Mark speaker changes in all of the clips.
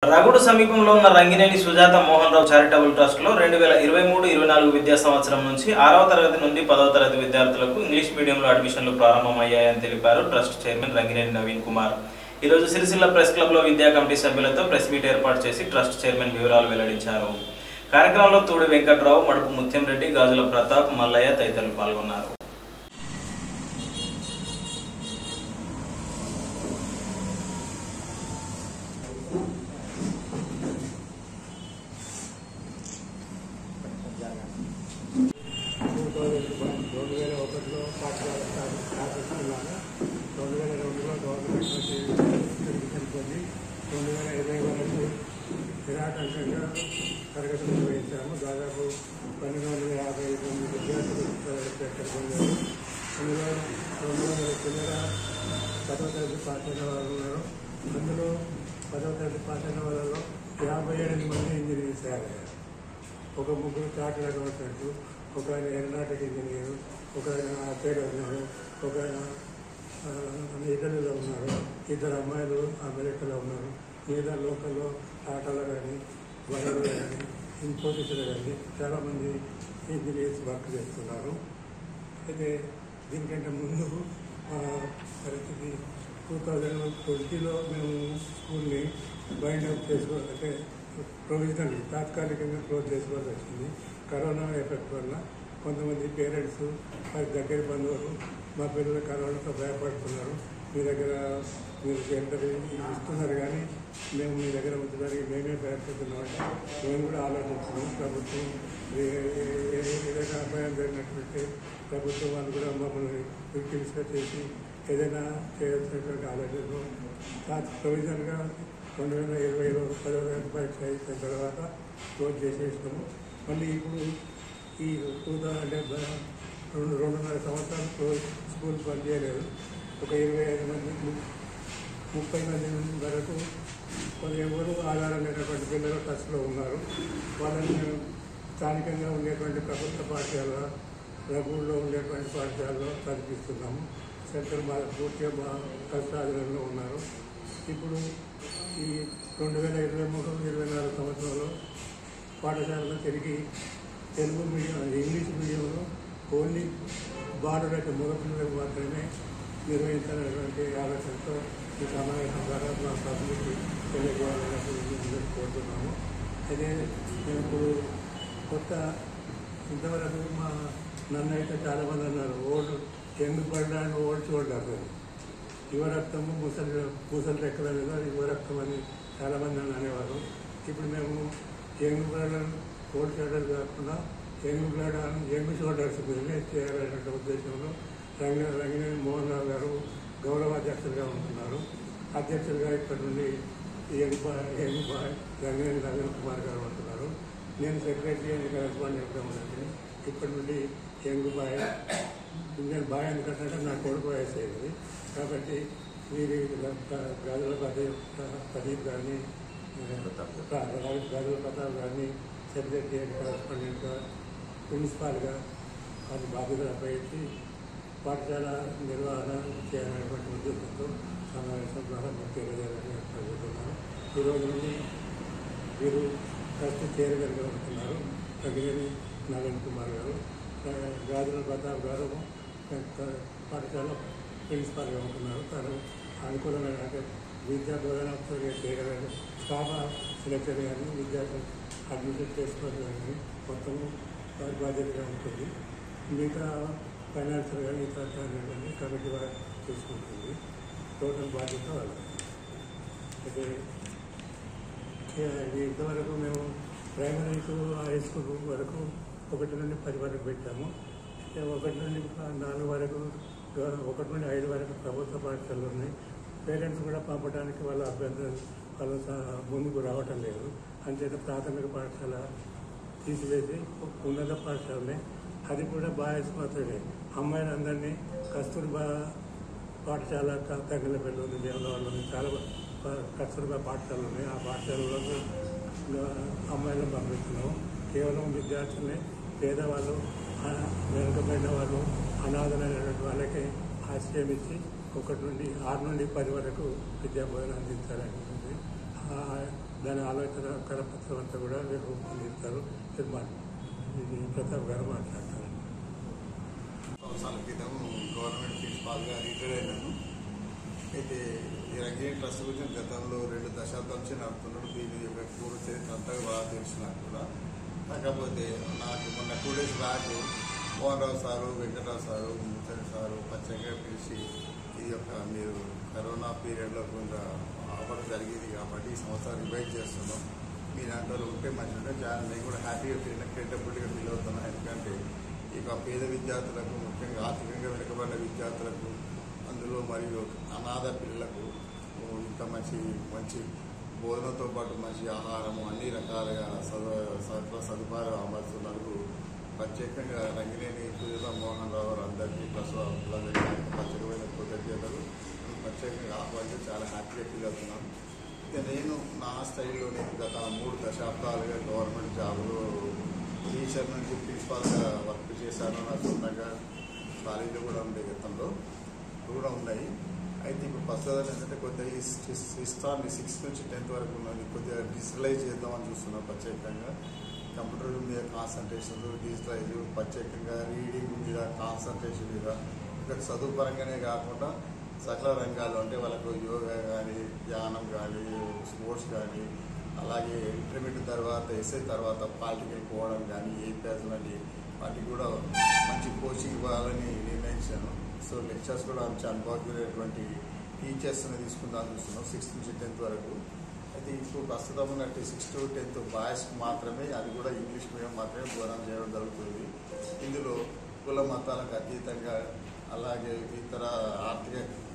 Speaker 1: రగుడు సమీపంలో ఉన్న Rangineni Sujatha Mohan Rao charitable trust లో రెండు వేల ఇరవై మూడు ఇరవై నాలుగు విద్యా సంవత్సరం నుంచి ఆరవ తరగతి నుండి పదవ తరగతి విద్యార్థులకు ఇంగ్లీష్ మీడియంలో అడ్మిషన్లు ప్రారంభమయ్యాయని తెలిపారు ట్రస్ట్ చైర్మన్ రంగినేని నవీన్ కుమార్ ఈ రోజు సిరిసిల్ల ప్రెస్ క్లబ్ లో విద్యా కమిటీ సభ్యులతో ప్రెస్ మీట్ ఏర్పాటు చేసి ట్రస్ట్ చైర్మన్ వివరాలు వెల్లడించారు కార్యక్రమంలో తూడి వెంకట్రావు మడుపు ముత్యం రెడ్డి గాజుల ప్రతాప్ మల్లయ్య తదితరులు పాల్గొన్నారు
Speaker 2: రెండు వేల ఒకటిలో పాఠశాల స్థాపిస్తున్నాను రెండు వేల రెండులో గవర్నమెంట్ నుంచి చనిపోయి రెండు వేల ఇరవై వరకు నిరాటంకంగా తరగతులు నిర్వహించాము దాదాపు పన్నెండు వందల యాభై తొమ్మిది విద్యార్థులు ఎక్కడికి పొందారు అందులో రెండు వందల చిల్లర పదవ తరగతి పాస్ అయిన వాళ్ళు ఉన్నారు అందులో పదవ తరగతి పాస్ అయిన వాళ్ళలో యాభై ఎనిమిది మంది ఇంజనీరింగ్ తయారయ్యారు ఒక ముగ్గురు చార్టెడ్ అకౌంటెంట్ ఒక ఆయన ఏరోనాటిక్ ఇంజనీర్ ఒక ఆయన పేరు ఉన్నారు ఒక ఆయన ఆ, ఇటలీలో ఉన్నారు ఇద్దరు అమ్మాయిలు అమెరికాలో ఉన్నారు మిగతా లోకల్లో టాటాలో కానీ వరలో కానీ ఇన్ఫోసిస్లో కానీ చాలామంది ఇంజనీర్స్ వర్క్ చేస్తున్నారు అయితే దీనికంటే ముందు ఆ పరిస్థితి టూ థౌజండ్ ట్వంటీలో మేము స్కూల్ని బైండ్ అప్ చేసుకో అంటే ప్రొవిజనల్ తాత్కాలికంగా క్లోజ్ చేసుకోవాల్సి వచ్చింది కరోనా ఎఫెక్ట్ వల్ల కొంతమంది పేరెంట్స్ వారి దగ్గర బంధువులు మా పిల్లలు కరోనాతో భయపడుతున్నారు మీ దగ్గర మీరు సెంటర్ ఇస్తున్నారు కానీ మేము మీ దగ్గర ఉంచడానికి మేమే భయపడుతున్నాం అంటే మేము కూడా ఆలోచిస్తున్నాం ప్రభుత్వం ఏ- ఏ- ఏ- ఏదైనా అపాయం జరిగినట్లయితే ప్రభుత్వం వాళ్ళు కూడా మమ్మల్ని విక్టిమ్స్గా చేసి ఏదైనా చేయాల్సినటువంటి ఆలోచనలో ప్రొవిజన్గా రెండు వేల ఇరవైలో పదో తరగతి పరీక్ష అయిపోయిన తర్వాత క్లోజ్ చేసేసినాము మళ్ళీ ఇప్పుడు ఈ టూ థౌసండ్ అంటే రెండు రెండున్నర సంవత్సరాలు క్లోజ్ స్కూల్ పనిచేయలేదు ఒక ఇరవై ఐదు మంది ము- ముప్పై మంది వరకు కొంత ఎవరు ఆధారం లేనటువంటి పిల్లలు టచ్లో ఉన్నారు వాళ్ళని మేము స్థానికంగా ఉండేటువంటి ప్రభుత్వ పాఠశాల రఘువుల్లో ఉండేటువంటి పాఠశాలలో చదివిస్తున్నాము సెంటర్ మా పూర్తిగా మా కష్టాధీనంలో ఉన్నారు ఇప్పుడు ఈ రెండు వేల ఇరవై మూడు ఇరవై నాలుగు సంవత్సరంలో పాఠశాలలో తిరిగి తెలుగు మీడియం ఇంగ్లీష్ మీడియంలో ఓన్లీ బార్డర్ అయితే మగపిల్లలకు మాత్రమే నిర్వహించాలనేటువంటి ఆలోచనతో ఈ సమావేశం ద్వారా మా సభ్యులకి తెలియజేయాలని కోరుతున్నాము అయితే మేము ఇప్పుడు కొత్త ఇంతవరకు మా నన్ను అయితే చాలామంది అన్నారు ఓల్డ్ యంగ్ పడ్డాను ఓల్డ్ చూడాలి యువ రక్తము ముసలి ముసలి రెక్కల మీద యువ రక్తం అని చాలామంది నన్ను అనేవారు ఇప్పుడు మేము యంగ్ బ్లడ్ ఓల్డ్ షోల్డర్ కాకుండా యంగ్ బ్లడ్ యంగ్ షోల్డర్స్ మీదనే చేయాలనే ఉద్దేశంలో రంగ రంగినేని మోహన్ రావు గారు గౌరవ అధ్యక్షులుగా ఉంటున్నారు అధ్యక్షులుగా ఇక్కడ నుండి young boy young boy Rangineni Naveen Kumar గారు ఉంటున్నారు నేను సెక్రటరీ అని కరెస్పాండెంట్గా ఉన్నాను ఇప్పటి నుండి యంగ్ బాయ్ నేను బాగా ఎందుకంటే నా కొడుకు వయసు అయింది కాబట్టి మీరు గాజుల ప్రదీప్ ప్రదీప్ గారిని గాజుల ప్రతాప్ గారిని సెక్రటరీ అండ్ కరస్పాండెంట్గా ప్రిన్సిపాల్గా వారి బాధ్యతలు అప్పగించి పాఠశాల నిర్వహణ చేయాలనేటువంటి ఉద్దేశంతో సమావేశం ద్వారా మీకు తెలియజేయాలని కోరుతున్నాను ఈ రోజు నుండి వీరు ట్రస్ట్ చైర్మన్గా ఉంటున్నారు తగినని నవీన్ కుమార్ గారు గాజుల ప్రతాప్ గారు పాఠశాల ప్రిన్సిపాల్గా ఉంటున్నారు తను అనుకూలమైన అంటే విద్యా బోధన చేయగలని స్టాఫ్ సెలెక్టర్ కానీ విద్యార్థులు అడ్మిషన్ చేసుకోవాలి కానీ మొత్తం వారి బాధ్యతగా ఉంటుంది మిగతా ఫైనాన్షియల్ కానీ ఇతర కానీ కమిటీ వారు చూసుకుంటుంది టోటల్ బాధ్యత వాళ్ళది అయితే ఇది ఇంతవరకు మేము ప్రైమరీ టు హై స్కూల్ వరకు ఒకటి నుండి పది వరకు పెట్టాము ఇక ఒకటి నుండి నాలుగు వరకు ఒకటి నుండి ఐదు వరకు ప్రభుత్వ పాఠశాలలు ఉన్నాయి పేరెంట్స్ కూడా పంపడానికి వాళ్ళ అభ్యర్థులు వాళ్ళ స- ముందుకు రావటం లేదు అంచేత ప్రాథమిక పాఠశాల తీసివేసి ఉన్నత పాఠశాలనే అది కూడా బాయ్స్ మాత్రమే అమ్మాయిలందరినీ కస్తూర్బా పాఠశాల క- తగినపల్లి ఉంది దేవలవాళ్ళు ఉంది చాలా ప- కస్తూర్బా పాఠశాలలు ఉన్నాయి ఆ పాఠశాలలో అమ్మాయిలను పంపిస్తున్నాము కేవలం విద్యార్థులనే పేదవాళ్ళు ఆ, వెనుకబడిన వాళ్ళు అనాథలైనటువంటి వాళ్ళకి ఆశ్రయం ఇచ్చి ఒకటి నుండి ఆరు నుండి పది వరకు విద్యా బోధన అందించాలనుకుంటుంది ఆ దాని ఆలోచన కరపత్రం అంతా కూడా రేపు అందిస్తారు ఇది మా- ఇది ప్రతాప్ గారు మాట్లాడతారు
Speaker 3: సంవత్సరాల క్రితం గవర్నమెంట్ ప్రిన్సిపాల్గా రిటైర్ అయినాను అయితే ఈ రంగీని ట్రస్ట్ గురించి గతంలో రెండు దశాబ్దాల నుంచి నడుపుతున్నాడు దీని యొక్క పూర్వ చరిత్ర అంతా బాగా తెలుసు నాకు కూడా కాకపోతే నాకు మొన్న two days back Mohan Rao sir Venkatarao sir ముచ్చటి సారు పచ్చగా పిలిచి ఈ యొక్క మీరు కరోనా పీరియడ్లో కొంత ఆఫర్ జరిగేది కాబట్టి ఈ సంవత్సరం రివైజ్ చేస్తున్నాం మీ దాంట్లో ఉంటే మంచిగా ఉంటే చాలా నేను కూడా హ్యాపీగా ఫీల్ క్రెడిటబుల్గా ఫీల్ అవుతున్నాను ఎందుకంటే ఇక పేద విద్యార్థులకు ముఖ్యంగా ఆర్థికంగా వెనుకబడిన విద్యార్థులకు అందులో మరియు అనాథ పిల్లలకు ఇంత మంచి మంచి భోజనంతో పాటు మంచి ఆహారము అన్ని రకాలుగా సదు సకల సదుపాయాలు అమర్చున్నందుకు ప్రత్యేకంగా రంగినేని సుజాత మోహన్ రావు గారు అందరికీ ప్లస్ పిల్లలకి ప్రత్యేకమైన కృతజ్ఞతలు ప్రత్యేకంగా ఆహ్వానించి చాలా హ్యాపీగా ఫీల్ అవుతున్నాను అయితే నేను నా స్టైల్లోనే గత మూడు దశాబ్దాలుగా గవర్నమెంట్ జాబులో టీచర్ నుంచి ప్రిన్సిపాల్గా వర్క్ చేశాను నా సొంతంగా కాలేజీలో కూడా ఉండే గతంలో కూడా ఉన్నాయి అయితే ఇప్పుడు ప్రస్తుతం ఏంటంటే కొద్దిగా ఈ సిస్- సిస్టాన్ని సిక్స్త్ నుంచి టెన్త్ వరకు ఉన్నది కొద్దిగా డిజిటలైజ్ చేద్దామని చూస్తున్నాం ప్రత్యేకంగా కంప్యూటర్ మీద కాన్సన్ట్రేషన్ డిజిటలైజ్ ప్రత్యేకంగా రీడింగ్ మీద కాన్సన్ట్రేషన్ మీద ఇంకా చదువు పరంగానే కాకుండా సకల రంగాలు అంటే వాళ్ళకు యోగా కానీ ధ్యానం కానీ స్పోర్ట్స్ కానీ అలాగే ఇంటర్మీడియట్ తర్వాత ఎస్ఐ తర్వాత పాలిటికల్ పోవడం కానీ ఏపీఎస్ లాంటి వాటికి కూడా మంచి కోచింగ్ ఇవ్వాలని నిర్ణయించాను సో లెక్చర్స్ కూడా మంచి అనుభవమైనటువంటి టీచర్స్ని తీసుకుందాం చూస్తున్నాం సిక్స్త్ నుంచి టెన్త్ వరకు అయితే ఇప్పుడు ప్రస్తుతం ఉన్నట్టు సిక్స్త్ టు టెన్త్ బాయ్స్ మాత్రమే అది కూడా ఇంగ్లీష్ మీడియం మాత్రమే బోధన చేయడం జరుగుతుంది ఇందులో కుల మతాలకు అతీతంగా అలాగే ఇతర ఆర్థిక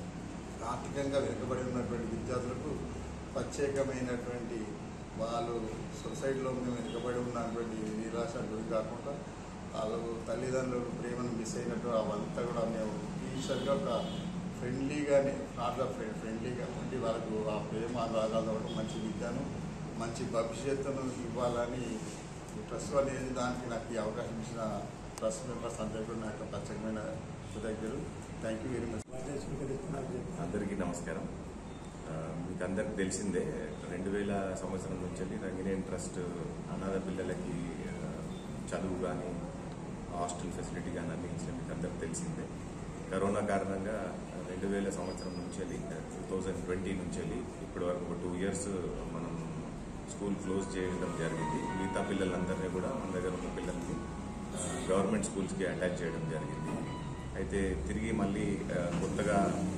Speaker 3: ఆర్థికంగా వెనుకబడి ఉన్నటువంటి విద్యార్థులకు ప్రత్యేకమైనటువంటి వాళ్ళు సొసైటీలో మేము వెనుకబడి ఉన్నటువంటి నిరాశ గురి కాకుండా వాళ్ళు తల్లిదండ్రులు ప్రేమను మిస్ అయినట్టు అవంతా కూడా మేము టీచర్గా ఒక ఫ్రెండ్లీగానే నాట్ ఫ్రెండ్లీగా ఉండి వాళ్ళకు ఆ ప్రేమ రాగాలు మంచి విద్యను మంచి భవిష్యత్తును ఇవ్వాలని ట్రస్ట్ అనేది దానికి నాకు ఈ అవకాశం ఇచ్చిన ట్రస్ట్ మెంబర్స్ అందరికీ కూడా నా యొక్క ప్రత్యేకమైన కృతజ్ఞతలు థ్యాంక్ యూ వెరీ మచ్
Speaker 2: బాధ్యత స్వీకరిస్తున్నారు చెప్పి
Speaker 4: అందరికీ నమస్కారం ఆ, మీకు అందరికి తెలిసిందే రెండు వేల సంవత్సరం నుంచి రంగినేని ట్రస్ట్ అనాథ పిల్లలకి ఆ, చదువు కానీ హాస్టల్ ఫెసిలిటీ కానీ అందించిన మీకు అందరికి తెలిసిందే కరోనా కారణంగా రెండు వేల సంవత్సరం నుంచి టూ థౌజండ్ ట్వంటీ నుంచి ఇప్పటి వరకు ఒక టూ ఇయర్స్ మనం స్కూల్ క్లోజ్ చేయడం జరిగింది మిగతా పిల్లలందరినీ కూడా మన దగ్గర ఉన్న పిల్లల్ని ఆ, గవర్నమెంట్ స్కూల్స్కి అటాచ్ చేయడం జరిగింది అయితే తిరిగి మళ్ళీ ఆ, కొత్తగా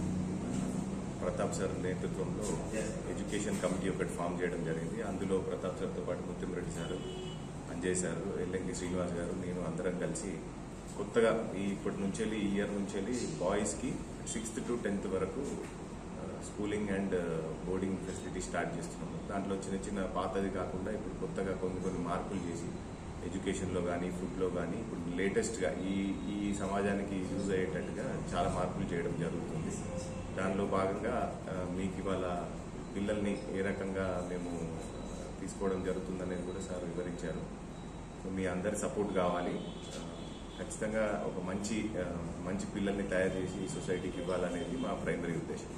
Speaker 4: ప్రతాప్ సార్ నేతృత్వంలో ఎడ్యుకేషన్ కమిటీ ఒకటి ఫామ్ చేయడం జరిగింది అందులో ప్రతాప్ సార్తో పాటు ముత్యంరెడ్డి సారు అంజయ్ సార్ ఎల్లంకి శ్రీనివాస్ గారు నేను అందరం కలిసి కొత్తగా ఈ ఇప్పటి నుంచి ఈ ఇయర్ నుంచి బాయ్స్కి సిక్స్త్ టు టెన్త్ వరకు schooling and boarding facility start చేస్తున్నాము దాంట్లో చిన్న చిన్న పాతది కాకుండా ఇప్పుడు కొత్తగా కొన్ని కొన్ని మార్పులు చేసి ఎడ్యుకేషన్లో కానీ ఫుడ్లో కానీ ఇప్పుడు లేటెస్ట్గా ఈ ఈ సమాజానికి యూజ్ అయ్యేటట్టుగా చాలా మార్పులు చేయడం జరుగుతుంది దానిలో భాగంగా ఆ, మీకు ఇవాళ పిల్లల్ని ఏ రకంగా మేము ఆ, తీసుకోవడం జరుగుతుందనేది కూడా సార్ వివరించారు సో మీ అందరి సపోర్ట్ కావాలి ఆ, ఖచ్చితంగా ఒక మంచి ఆ, మంచి పిల్లల్ని తయారు చేసి ఈ సొసైటీకి ఇవ్వాలనేది మా ప్రైమరీ ఉద్దేశం